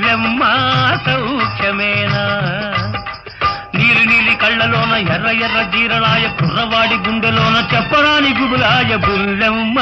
బుల్లెమ్మ సౌఖ్యమేనా నీరు నీలి కళ్ళలోన ఎర్ర ఎర్ర జీరలాయ కుర్రవాడి గుండెలోన చెప్పరాని గుబులాయ బుల్లెమ్మ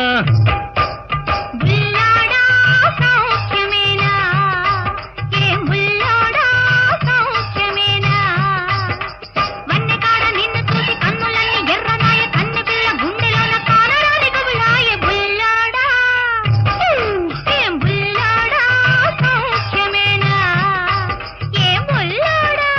బుల్లాడా సౌఖ్యమేనా ఏ బుల్లాడా సౌఖ్యమేనా వన్నెకాడ నిన్ను చూసి కన్నులన్నీ ఎర్రనాయ కన్నె పిల్ల గుండెలోన కానరాని కబులాయ బుల్లాడా ఏ బుల్లాడా సౌఖ్యమేనా ఏ బుల్లాడా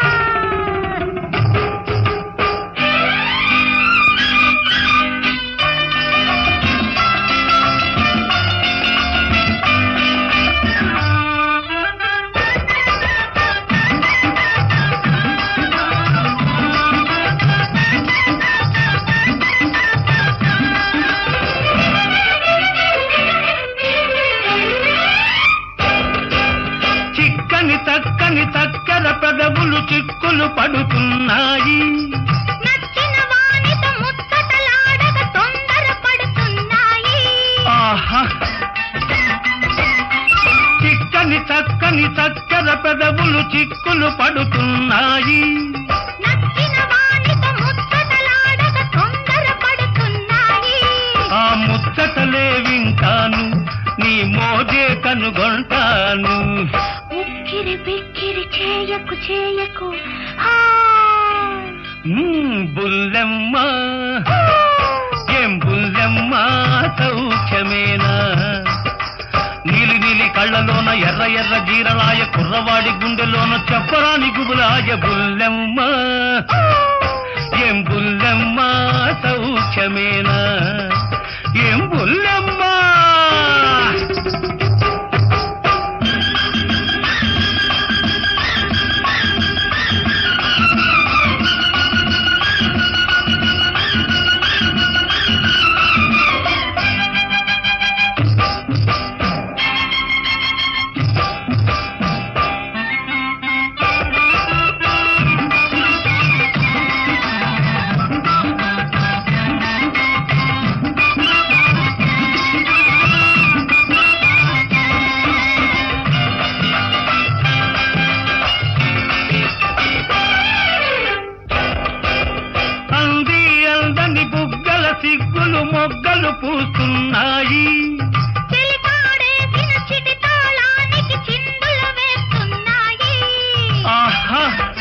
చిక్కని తక్కని తక్కర పెదవులు చిక్కులు పడుతున్నాయి నచ్చిన వానితో ముచ్చటలాడక తొందరపడుతున్నాయి ఆహా చిక్కని చక్కని చక్కెర పెదవులు చిక్కులు పడుతున్నాయి నచ్చిన వానితో ముచ్చటలాడక తొందరపడుతున్నాయి ఆ ముచ్చటలే వింటాను నీ మోజే కనుగొంటాను ఉక్కిరి బిక్కిరి చేయకు చేయకు హా. మ్మ్, బుల్లెమ్మ ఏం బుల్లెమ్మ సౌఖ్యమేనా నీలి నీలి కళ్ళలోన ఎర్ర ఎర్ర జీరలాయ కుర్రవాడి గుండెలోన చెప్పరాని గుబులాయ బుల్లెమ్మ ఏం బుల్లెమ్మ సౌఖ్యమేనా ఏం బుల్లెమ్మ అంది అందని బుగ్గల సిగ్గులు మొగ్గలు పూస్తున్నాయి చిలికాడేసిన చిటి తాళానికి చిందులు వేస్తున్నాయి ఆహా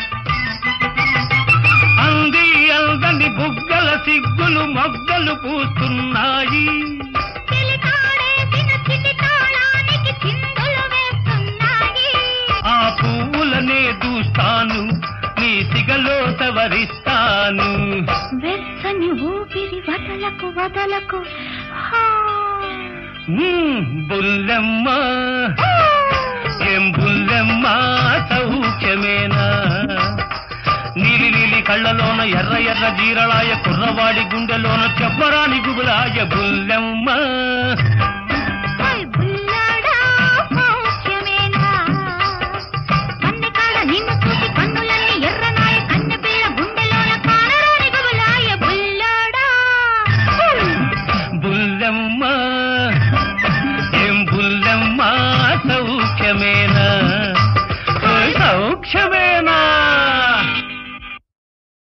అంది అందని బుగ్గల సిగ్గులు మొగ్గలు పూస్తున్నాయి చిలికాడేసిన చిటి తాళానికి చిందులు వేస్తున్నాయి ఆ పువ్వులనే దూస్తాను నీ సిగలో సవరిస్తాను వెచ్చని ఊపిరి వదలకు వదలకు హా. మ్మ్, బుల్లెమ్మ ఏం బుల్లెమ్మ సౌఖ్యమేనా నీలి నీలి కళ్ళలోన ఎర్ర ఎర్ర జీరలాయ కుర్రవాడి గుండెలోన చెప్పరాని గుబులాయ బుల్లెమ్మ